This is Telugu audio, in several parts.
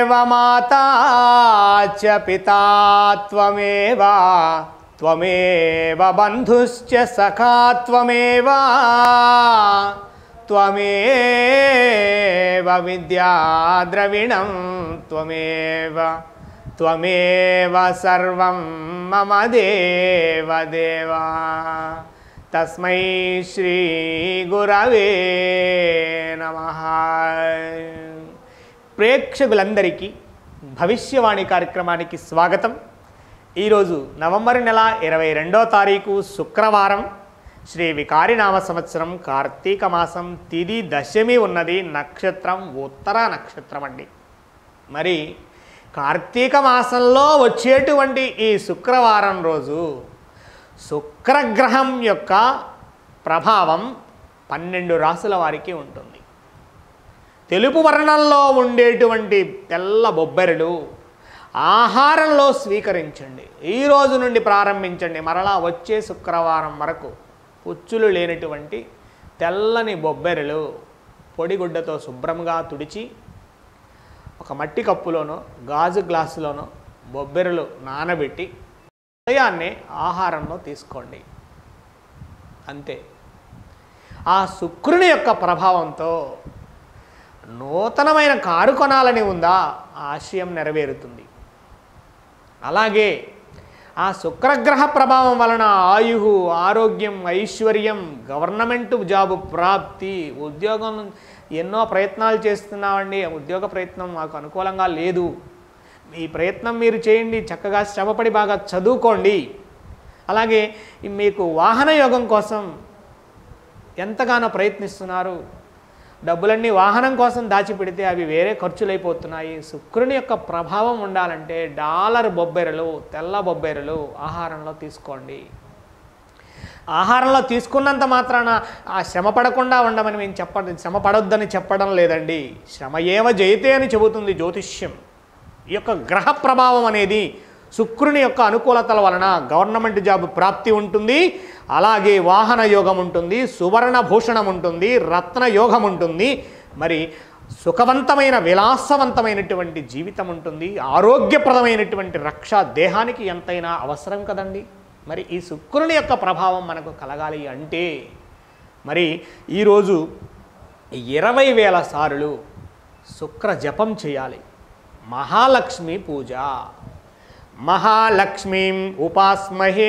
త్వమేవ మాతా చ పితా త్వమేవ త్వమేవ బంధుశ్చ సఖా త్వమేవ త్వమేవ విద్యా ద్రవిణం త్వమేవ త్వమేవ సర్వం మమ దేవ దేవా తస్మై శ్రీ గురవే నమ ప్రేక్షకులందరికీ భవిష్యవాణి కార్యక్రమానికి స్వాగతం ఈరోజు నవంబర్ నెల ఇరవై రెండో తారీఖు శుక్రవారం శ్రీ వికారినామ సంవత్సరం కార్తీక మాసం తిది దశమి ఉన్నది నక్షత్రం ఉత్తర నక్షత్రం అండి మరి కార్తీక మాసంలో వచ్చేటువంటి ఈ శుక్రవారం రోజు శుక్రగ్రహం యొక్క ప్రభావం పన్నెండు రాసుల వారికి ఉంటుంది తెలుపు వర్ణంలో ఉండేటువంటి తెల్ల బొబ్బెరలు ఆహారంలో స్వీకరించండి ఈ రోజు నుండి ప్రారంభించండి మరలా వచ్చే శుక్రవారం వరకు పుచ్చులు లేనటువంటి తెల్లని బొబ్బెరలు పొడిగుడ్డతో శుభ్రంగా తుడిచి ఒక మట్టి కప్పులోనో గాజు గ్లాసులోనో బొబ్బెరలు నానబెట్టి ఉదయాన్నే ఆహారంలో తీసుకోండి అంతే ఆ శుక్రుని యొక్క ప్రభావంతో నూతనమైన కారు కొనాలని ఉందా ఆ ఆశయం నెరవేరుతుంది అలాగే ఆ శుక్రగ్రహ ప్రభావం వలన ఆయు ఆరోగ్యం ఐశ్వర్యం గవర్నమెంట్ జాబు ప్రాప్తి ఉద్యోగం ఎన్నో ప్రయత్నాలు చేస్తున్నామండి ఆ ఉద్యోగ ప్రయత్నం మాకు అనుకూలంగా లేదు ఈ ప్రయత్నం మీరు చేయండి చక్కగా శ్రమపడి బాగా చదువుకోండి అలాగే మీకు వాహన యోగం కోసం ఎంతగానో ప్రయత్నిస్తున్నారు డబ్బులన్నీ వాహనం కోసం దాచిపెడితే అవి వేరే ఖర్చులైపోతున్నాయి శుక్రుని యొక్క ప్రభావం ఉండాలంటే డాలర్ బొబ్బెరలు తెల్ల బొబ్బెరలు ఆహారంలో తీసుకోండి ఆహారంలో తీసుకున్నంత మాత్రాన ఆ శ్రమ పడకుండా ఉండమని మేము చెప్ప శ్రమ పడొద్దని చెప్పడం లేదండి శ్రమ ఏవ జయితే అని చెబుతుంది జ్యోతిష్యం ఈ యొక్క గ్రహ ప్రభావం అనేది శుక్రుని యొక్క అనుకూలతల వలన గవర్నమెంట్ జాబ్ ప్రాప్తి ఉంటుంది అలాగే వాహన యోగం ఉంటుంది సువర్ణ భూషణం ఉంటుంది రత్న యోగం ఉంటుంది మరి సుఖవంతమైన విలాసవంతమైనటువంటి జీవితం ఉంటుంది ఆరోగ్యప్రదమైనటువంటి రక్ష దేహానికి ఎంతైనా అవసరం కదండి మరి ఈ శుక్రుని యొక్క ప్రభావం మనకు కలగాలి అంటే మరి ఈరోజు ఇరవై వేల సార్లు శుక్ర జపం చేయాలి మహాలక్ష్మి పూజ మహాలక్ష్మీం ఉపాస్మహే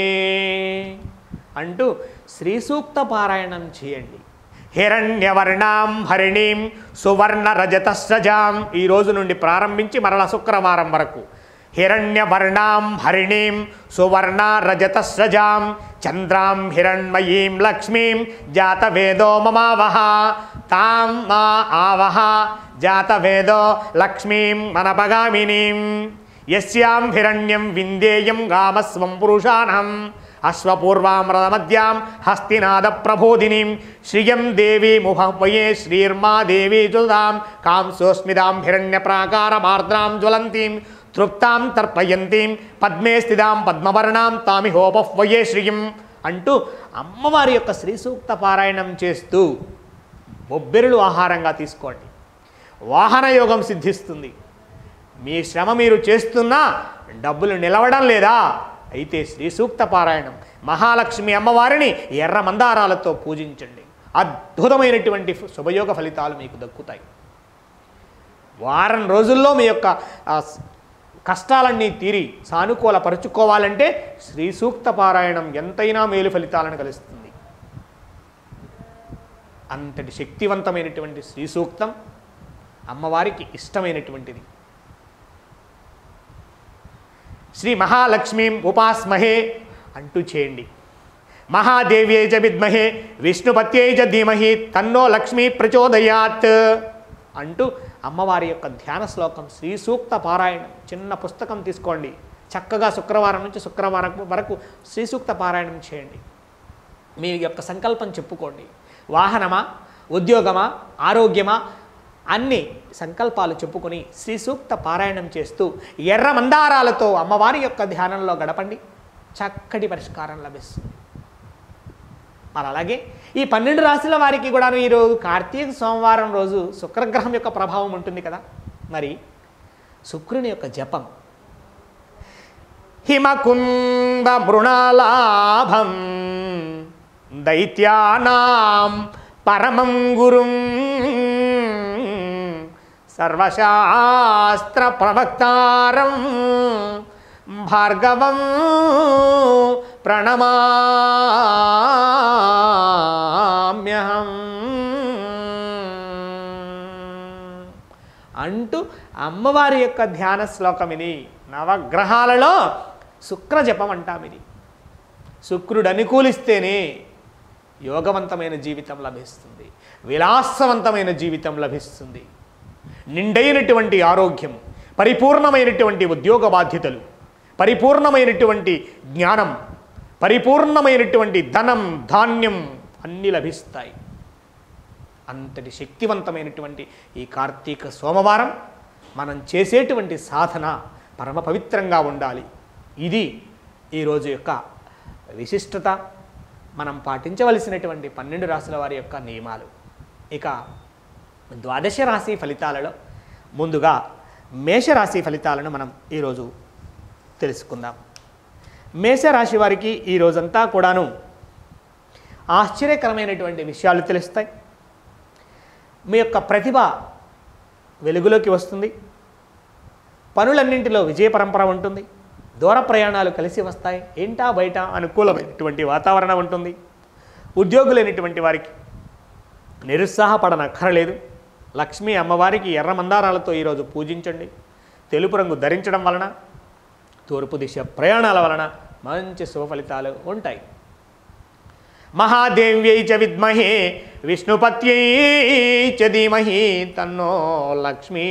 అంటూ శ్రీ సూక్త పారాయణం చేయండి హిరణ్యవర్ణాం హరిణీం సువర్ణ రజతస్రజాం ఈ రోజు నుండి ప్రారంభించి మరల శుక్రవారం వరకు హిరణ్యవర్ణాం హరిణీం సువర్ణ రజతస్రజాం చంద్రాం హిరణ్మయీం లక్ష్మీం జాతవేదో మమావహ తాం మా ఆవహ జాతవేదో లక్ష్మీం మనపగామినీం యస్యాం హిరణ్యం విందేయం గామస్వం పురుషాణం అశ్వపూర్వామృతమద్యాం హస్తినాద ప్రబోధినీం శ్రియం దేవీ ముహమయే శ్రీర్మా దేవీ జ్వలాం కాంసోస్మిదాం హిరణ్య ప్రాకారమార్ద్రాం జ్వలంతీం తృప్తాం తర్పయంతీం పద్మే స్థితాం పద్మవర్ణాం తామిహోపహ్వయే శ్రియం అంటూ అమ్మవారి యొక్క శ్రీ సూక్త పారాయణం చేస్తూ బొబ్బెరులు ఆహారంగా తీసుకోండి వాహన యోగం సిద్ధిస్తుంది మీ శ్రమ మీరు చేస్తున్నా డబ్బులు నిలవడం లేదా అయితే శ్రీ సూక్త పారాయణం మహాలక్ష్మి అమ్మవారిని ఎర్ర మందారాలతో పూజించండి అద్భుతమైనటువంటి శుభయోగ ఫలితాలు మీకు దక్కుతాయి వారం రోజుల్లో మీ యొక్క ఆ, స్- కష్టాలన్నీ తీరి సానుకూలపరుచుకోవాలంటే శ్రీ సూక్త పారాయణం ఎంతైనా మేలు ఫలితాలను కలుస్తుంది అంతటి శక్తివంతమైనటువంటి శ్రీ సూక్తం అమ్మవారికి ఇష్టమైనటువంటిది శ్రీ మహాలక్ష్మీం ఉపాస్మహే అంటూ చేయండి మహాదేవ్యై చ విద్మహే విష్ణుపత్యై చ ధీమహి తన్నో లక్ష్మీ ప్రచోదయాత్ అంటూ అమ్మవారి యొక్క ధ్యాన శ్లోకం శ్రీ సూక్త పారాయణం చిన్న పుస్తకం తీసుకోండి చక్కగా శుక్రవారం నుంచి శుక్రవారం వరకు శ్రీ సూక్త పారాయణం చేయండి మీ యొక్క సంకల్పం చెప్పుకోండి వాహనమా ఉద్యోగమా ఆరోగ్యమా అన్ని సంకల్పాలు చెప్పుకొని శ్రీ సూక్త పారాయణం చేస్తూ ఎర్ర మందారాలతో అమ్మవారి యొక్క ధ్యానంలో గడపండి చక్కటి పరిష్కారం లభిస్తుంది మరి అలాగే ఈ పన్నెండు రాశుల వారికి కూడాను ఈరోజు కార్తీక సోమవారం రోజు శుక్రగ్రహం యొక్క ప్రభావం ఉంటుంది కదా మరి శుక్రుని యొక్క జపం హిమకుంద మృణాలాభం దైత్యానాం పరమం గురుం సర్వశాస్త్ర ప్రవక్తారం భార్గవం ప్రణమామ్యహం అంటూ అమ్మవారి యొక్క ధ్యాన శ్లోకం ఇది నవగ్రహాలలో శుక్ర జపం అంటాం ఇది శుక్రుడు అనుకూలిస్తేనే యోగవంతమైన జీవితం లభిస్తుంది విలాసవంతమైన జీవితం లభిస్తుంది నిండైనటువంటి ఆరోగ్యం పరిపూర్ణమైనటువంటి ఉద్యోగ బాధ్యతలు పరిపూర్ణమైనటువంటి జ్ఞానం పరిపూర్ణమైనటువంటి ధనం ధాన్యం అన్నీ లభిస్తాయి అంతటి శక్తివంతమైనటువంటి ఈ కార్తీక సోమవారం మనం చేసేటువంటి సాధన పరమ పవిత్రంగా ఉండాలి ఇది ఈరోజు యొక్క విశిష్టత మనం పాటించవలసినటువంటి పన్నెండు రాసుల వారి యొక్క నియమాలు ఇక ద్వాదశ రాశి ఫలితాలలో ముందుగా మేషరాశి ఫలితాలను మనం ఈరోజు తెలుసుకుందాం మేషరాశి వారికి ఈ రోజంతా కూడాను ఆశ్చర్యకరమైనటువంటి విషయాలు తెలుస్తాయి మీ యొక్క ప్రతిభ వెలుగులోకి వస్తుంది పనులన్నింటిలో విజయ పరంపర ఉంటుంది దూర ప్రయాణాలు కలిసి వస్తాయి ఏంటా బయట అనుకూలమైనటువంటి వాతావరణం ఉంటుంది ఉద్యోగులైనటువంటి వారికి నిరుత్సాహపడనక్కరలేదు లక్ష్మీ అమ్మవారికి ఎర్ర మందారాలతో ఈరోజు పూజించండి తెలుపు రంగు ధరించడం వలన తూర్పు దిశ ప్రయాణాల వలన మంచి శుభ ఫలితాలు ఉంటాయి మహాదేవ్యై చ విద్మహే విష్ణుపత్యై చ ధీమహి తన్నో లక్ష్మీ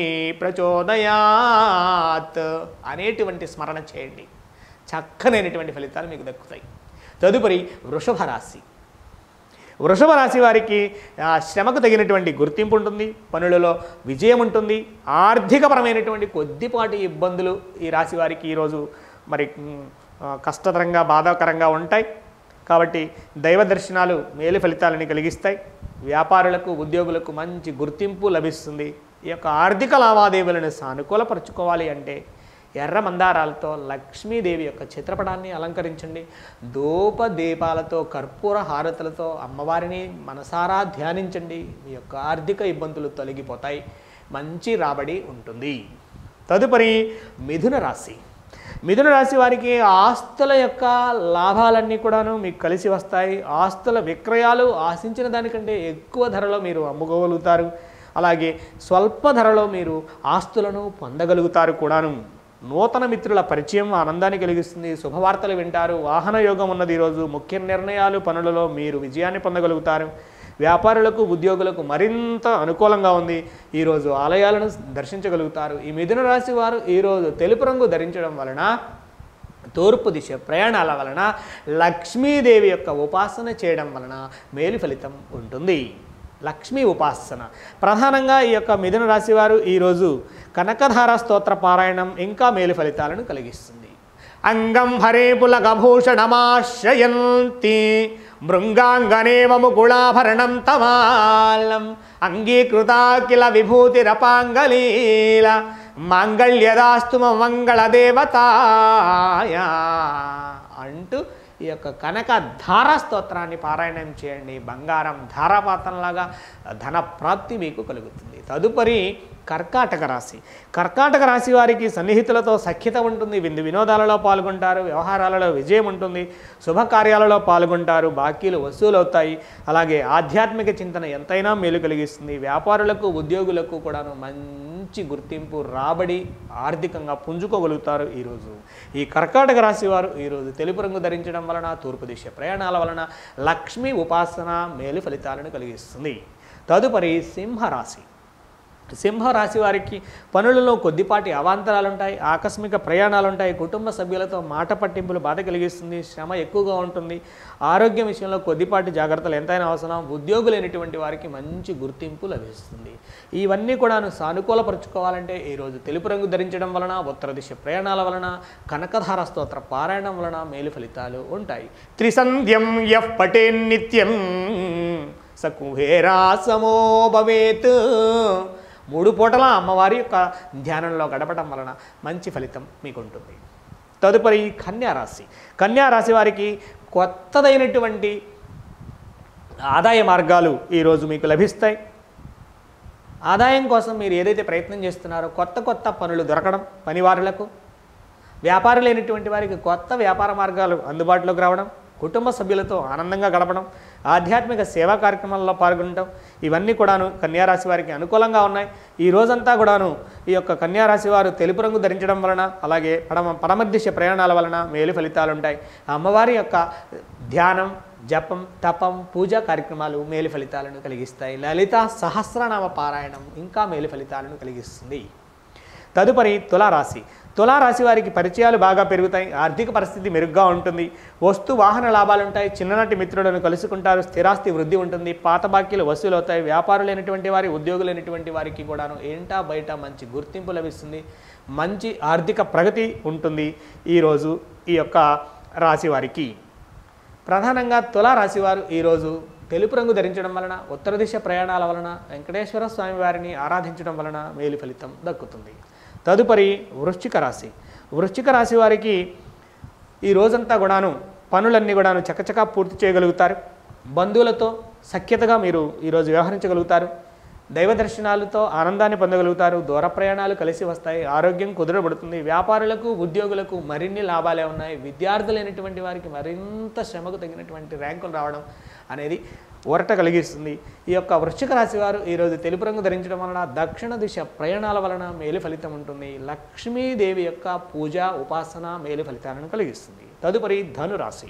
ప్రచోదయాత్ అనేటువంటి స్మరణ చేయండి చక్కనైనటువంటి ఫలితాలు మీకు దక్కుతాయి తదుపరి వృషభ రాశి వృషభ రాశి వారికి ఆ, శ్రమకు తగినటువంటి గుర్తింపు ఉంటుంది పనులలో విజయం ఉంటుంది ఆర్థికపరమైనటువంటి కొద్దిపాటి ఇబ్బందులు ఈ రాశి వారికి ఈరోజు మరి మ్, ఆ, కష్టతరంగా బాధాకరంగా ఉంటాయి కాబట్టి దైవ దర్శనాలు మేలు ఫలితాలని కలిగిస్తాయి వ్యాపారులకు ఉద్యోగులకు మంచి గుర్తింపు లభిస్తుంది ఈ యొక్క ఆర్థిక లావాదేవీలను సానుకూలపరుచుకోవాలి అంటే ఎర్ర మందారాలతో లక్ష్మీదేవి యొక్క చిత్రపటాన్ని అలంకరించండి ధూప దీపాలతో కర్పూర హారతులతో అమ్మవారిని మనసారా ధ్యానించండి మీ యొక్క ఆర్థిక ఇబ్బందులు తొలగిపోతాయి మంచి రాబడి ఉంటుంది తదుపరి మిథున రాశి మిథున రాశి వారికి ఆస్తుల యొక్క లాభాలన్నీ కూడాను మీకు కలిసి వస్తాయి ఆస్తుల విక్రయాలు ఆశించిన దానికంటే ఎక్కువ ధరలో మీరు అమ్ముకోగలుగుతారు అలాగే స్వల్ప ధరలో మీరు ఆస్తులను పొందగలుగుతారు కూడాను నూతన మిత్రుల పరిచయం ఆనందాన్ని కలిగిస్తుంది శుభవార్తలు వింటారు వాహన యోగం ఉన్నది ఈరోజు ముఖ్య నిర్ణయాలు పనులలో మీరు విజయాన్ని పొందగలుగుతారు వ్యాపారులకు ఉద్యోగులకు మరింత అనుకూలంగా ఉంది ఈరోజు ఆలయాలను దర్శించగలుగుతారు ఈ మిథున రాశి వారు ఈరోజు తెలుపు రంగు ధరించడం వలన తూర్పు దిశ ప్రయాణాల వలన లక్ష్మీదేవి యొక్క ఉపాసన చేయడం వలన మేలు ఫలితం ఉంటుంది లక్ష్మీ ఉపాసన ప్రధానంగా ఈ యొక్క మిథున రాశి వారు ఈరోజు కనకధార స్తోత్ర పారాయణం ఇంకా మేలు ఫలితాలను కలిగిస్తుంది అంగం హరే పులగభూషణమాశ్రయంతి మృంగాంగనేవ ముకుళాభరణం తమాలం అంగీకృత కిల విభూతిరపాంగలీల మాంగళ్యదాస్తు మంగళదేవతాయ అంటూ ఈ యొక్క కనక ధారా స్తోత్రాన్ని పారాయణం చేయండి బంగారం ధారాపాతంలాగా ధన ప్రాప్తి మీకు కలుగుతుంది తదుపరి కర్కాటక రాశి కర్కాటక రాశి వారికి సన్నిహితులతో సఖ్యత ఉంటుంది విందు వినోదాలలో పాల్గొంటారు వ్యవహారాలలో విజయం ఉంటుంది శుభకార్యాలలో పాల్గొంటారు బాకీలు వసూలవుతాయి అలాగే ఆధ్యాత్మిక చింతన ఎంతైనా మేలు కలిగిస్తుంది వ్యాపారులకు ఉద్యోగులకు కూడాను మంచి గుర్తింపు రాబడి ఆర్థికంగా పుంజుకోగలుగుతారు ఈరోజు ఈ కర్కాటక రాశి వారు ఈరోజు తెలుపు రంగు ధరించడం వలన తూర్పు దిశ ప్రయాణాల వలన లక్ష్మీ ఉపాసన మేలు ఫలితాలను కలిగిస్తుంది తదుపరి సింహరాశి సింహరాశి వారికి పనులలో కొద్దిపాటి అవాంతరాలు ఉంటాయి ఆకస్మిక ప్రయాణాలు ఉంటాయి కుటుంబ సభ్యులతో మాట పట్టింపులు బాధ కలిగిస్తుంది శ్రమ ఎక్కువగా ఉంటుంది ఆరోగ్యం విషయంలో కొద్దిపాటి జాగ్రత్తలు ఎంతైనా అవసరం ఉద్యోగులైనటువంటి వారికి మంచి గుర్తింపు లభిస్తుంది ఇవన్నీ కూడాను సానుకూలపరుచుకోవాలంటే ఈరోజు తెలుపు రంగు ధరించడం వలన ఉత్తర దిశ ప్రయాణాల వలన కనకధార స్తోత్ర పారాయణం వలన మేలు ఫలితాలు ఉంటాయి త్రిసంధ్యం యః పటే నిత్యం సకుహేరా సమో భవేత్ మూడు పూటల అమ్మవారి యొక్క ధ్యానంలో గడపడం వలన మంచి ఫలితం మీకు ఉంటుంది తదుపరి కన్యారాశి కన్యారాశి వారికి కొత్తదైనటువంటి ఆదాయ మార్గాలు ఈరోజు మీకు లభిస్తాయి ఆదాయం కోసం మీరు ఏదైతే ప్రయత్నం చేస్తున్నారో కొత్త కొత్త పనులు దొరకడం పనివారులకు వ్యాపారులైనటువంటి వారికి కొత్త వ్యాపార మార్గాలు అందుబాటులోకి రావడం కుటుంబ సభ్యులతో ఆనందంగా గడపడం ఆధ్యాత్మిక సేవా కార్యక్రమాల్లో పాల్గొనడం ఇవన్నీ కూడాను కన్యారాశి వారికి అనుకూలంగా ఉన్నాయి ఈ రోజంతా కూడాను ఈ యొక్క కన్యారాశి వారు తెలుపు రంగు ధరించడం వలన అలాగే పడమ పడమదిశ ప్రయాణాల వలన మేలు ఫలితాలు ఉంటాయి అమ్మవారి యొక్క ధ్యానం జపం తపం పూజా కార్యక్రమాలు మేలు ఫలితాలను కలిగిస్తాయి లలిత సహస్రనామ పారాయణం ఇంకా మేలు ఫలితాలను కలిగిస్తుంది తదుపరి తులారాశి తులారాశి వారికి పరిచయాలు బాగా పెరుగుతాయి ఆర్థిక పరిస్థితి మెరుగ్గా ఉంటుంది వస్తు వాహన లాభాలు ఉంటాయి చిన్ననాటి మిత్రులను కలుసుకుంటారు స్థిరాస్తి వృద్ధి ఉంటుంది పాత బాకీలు వసూలు అవుతాయి వ్యాపారులైనటువంటి వారి ఉద్యోగులైనటువంటి వారికి కూడాను ఏంటా బయట మంచి గుర్తింపు లభిస్తుంది మంచి ఆర్థిక ప్రగతి ఉంటుంది ఈరోజు ఈ యొక్క రాశి వారికి ప్రధానంగా తులా రాశివారు ఈరోజు తెలుపు రంగు ధరించడం వలన ఉత్తర దిశ ప్రయాణాల వలన వెంకటేశ్వర స్వామి వారిని ఆరాధించడం వలన మేలు ఫలితం దక్కుతుంది తదుపరి వృశ్చిక రాశి వృశ్చిక రాశి వారికి ఈ రోజంతా కూడాను పనులన్నీ కూడాను చకచకా పూర్తి చేయగలుగుతారు బంధువులతో సఖ్యతగా మీరు ఈరోజు వ్యవహరించగలుగుతారు దైవ దర్శనాలతో ఆనందాన్ని పొందగలుగుతారు దూర ప్రయాణాలు కలిసి వస్తాయి ఆరోగ్యం కుదురబడుతుంది వ్యాపారులకు ఉద్యోగులకు మరిన్ని లాభాలే ఉన్నాయి విద్యార్థులైనటువంటి వారికి మరింత శ్రమకు తగినటువంటి ర్యాంకులు రావడం అనేది ఊరట కలిగిస్తుంది ఈ యొక్క వృశ్చిక రాశి వారు ఈరోజు తెలుపు రంగు ధరించడం వలన దక్షిణ దిశ ప్రయాణాల వలన మేలు ఫలితం ఉంటుంది లక్ష్మీదేవి యొక్క పూజ ఉపాసన మేలు ఫలితాలను కలిగిస్తుంది తదుపరి ధనురాశి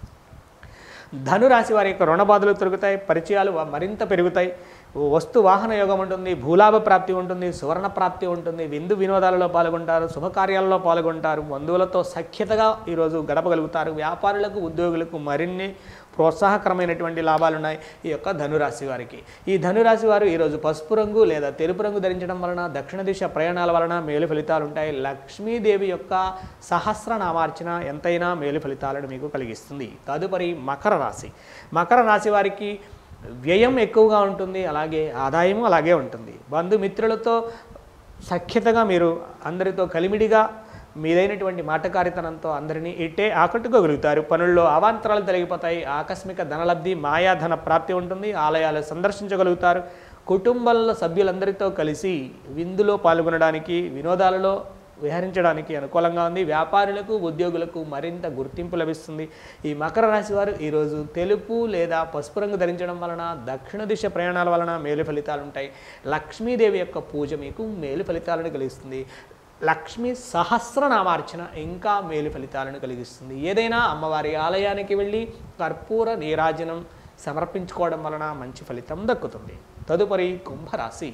ధనురాశి వారి యొక్క రుణ బాధలు తొలుగుతాయి పరిచయాలు వ- మరింత పెరుగుతాయి వస్తు వాహన యోగం ఉంటుంది భూలాభ ప్రాప్తి ఉంటుంది సువర్ణ ప్రాప్తి ఉంటుంది విందు వినోదాలలో పాల్గొంటారు శుభకార్యాలలో పాల్గొంటారు బంధువులతో సఖ్యతగా ఈరోజు గడపగలుగుతారు వ్యాపారులకు ఉద్యోగులకు మరిన్ని ప్రోత్సాహకరమైనటువంటి లాభాలు ఉన్నాయి ఈ యొక్క ధనురాశి వారికి ఈ ధనురాశి వారు ఈరోజు పసుపు రంగు లేదా తెలుపు రంగు ధరించడం వలన దక్షిణ దిశ ప్రయాణాల వలన మేలు ఫలితాలు ఉంటాయి లక్ష్మీదేవి యొక్క సహస్రనామార్చన ఎంతైనా మేలు ఫలితాలను మీకు కలిగిస్తుంది తదుపరి మకర రాశి మకర రాశి వారికి వ్యయం ఎక్కువగా ఉంటుంది అలాగే ఆదాయము అలాగే ఉంటుంది బంధుమిత్రులతో సఖ్యతగా మీరు అందరితో కలిమిడిగా మీదైనటువంటి మాటకారితనంతో అందరినీ ఇట్టే ఆకట్టుకోగలుగుతారు పనుల్లో అవాంతరాలు తొలగిపోతాయి ఆకస్మిక ధనలబ్ధి మాయాధన ప్రాప్తి ఉంటుంది ఆలయాలు సందర్శించగలుగుతారు కుటుంబంలో సభ్యులందరితో కలిసి విందులో పాల్గొనడానికి వినోదాలలో విహరించడానికి అనుకూలంగా ఉంది వ్యాపారులకు ఉద్యోగులకు మరింత గుర్తింపు లభిస్తుంది ఈ మకర రాశి వారు ఈరోజు తెలుపు లేదా పసుపు రంగు ధరించడం వలన దక్షిణ దిశ ప్రయాణాల వలన మేలు ఫలితాలు ఉంటాయి లక్ష్మీదేవి యొక్క పూజ మీకు మేలు ఫలితాలను కలిగిస్తుంది లక్ష్మీ సహస్రనామార్చన ఇంకా మేలు ఫలితాలను కలిగిస్తుంది ఏదైనా అమ్మవారి ఆలయానికి వెళ్ళి కర్పూర నీరాజనం సమర్పించుకోవడం వలన మంచి ఫలితం దక్కుతుంది తదుపరి కుంభరాశి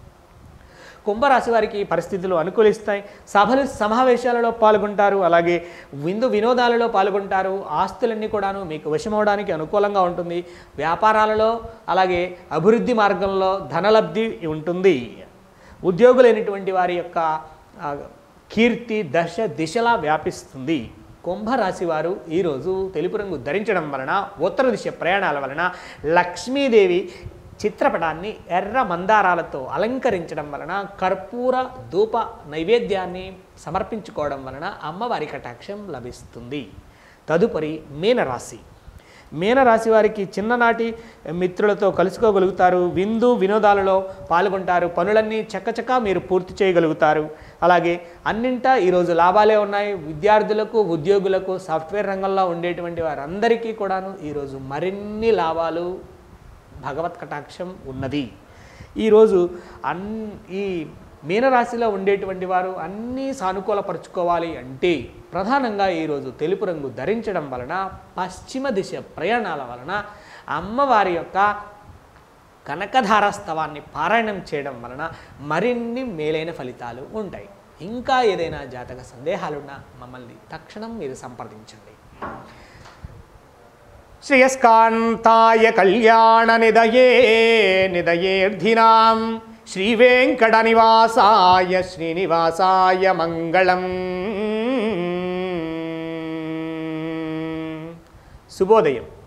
కుంభరాశి వారికి పరిస్థితులు అనుకూలిస్తాయి సభలు సమావేశాలలో పాల్గొంటారు అలాగే విందు వినోదాలలో పాల్గొంటారు ఆస్తులన్నీ కూడాను మీకు వశమవడానికి అనుకూలంగా ఉంటుంది వ్యాపారాలలో అలాగే అభివృద్ధి మార్గంలో ధనలబ్ధి ఉంటుంది ఉద్యోగులైనటువంటి వారి యొక్క ఆ, కీర్తి దశ దిశలా వ్యాపిస్తుంది కుంభరాశి వారు ఈరోజు తెలుపు రంగు ధరించడం వలన ఉత్తర దిశ ప్రయాణాల వలన లక్ష్మీదేవి చిత్రపటాన్ని ఎర్ర మందారాలతో అలంకరించడం వలన కర్పూర ధూప నైవేద్యాన్ని సమర్పించుకోవడం వలన అమ్మవారి కటాక్షం లభిస్తుంది తదుపరి మీనరాశి మీనరాశి వారికి చిన్ననాటి మిత్రులతో కలుసుకోగలుగుతారు విందు వినోదాలలో పాల్గొంటారు పనులన్నీ చక్కచక్క మీరు పూర్తి చేయగలుగుతారు అలాగే అన్నింటా ఈరోజు లాభాలే ఉన్నాయి విద్యార్థులకు ఉద్యోగులకు సాఫ్ట్వేర్ రంగంలో ఉండేటువంటి వారందరికీ కూడాను ఈరోజు మరిన్ని లాభాలు భగవత్ కటాక్షం ఉన్నది ఈరోజు అన్ ఈ మీనరాశిలో ఉండేటువంటి వారు అన్నీ సానుకూలపరుచుకోవాలి అంటే ప్రధానంగా ఈరోజు తెలుపు రంగు ధరించడం వలన పశ్చిమ దిశ ప్రయాణాల వలన అమ్మవారి యొక్క కనకధారాస్తవాన్ని పారాయణం చేయడం వలన మరిన్ని మేలైన ఫలితాలు ఉంటాయి ఇంకా ఏదైనా జాతక సందేహాలున్నా మమ్మల్ని తక్షణం మీరు సంప్రదించండి శ్రేయస్కాంతాయ కళ్యాణ నిదయే నిదయేర్ధినాం శ్రీవేంకట నివాసాయ శ్రీనివాసాయ మంగళం శుభోదయం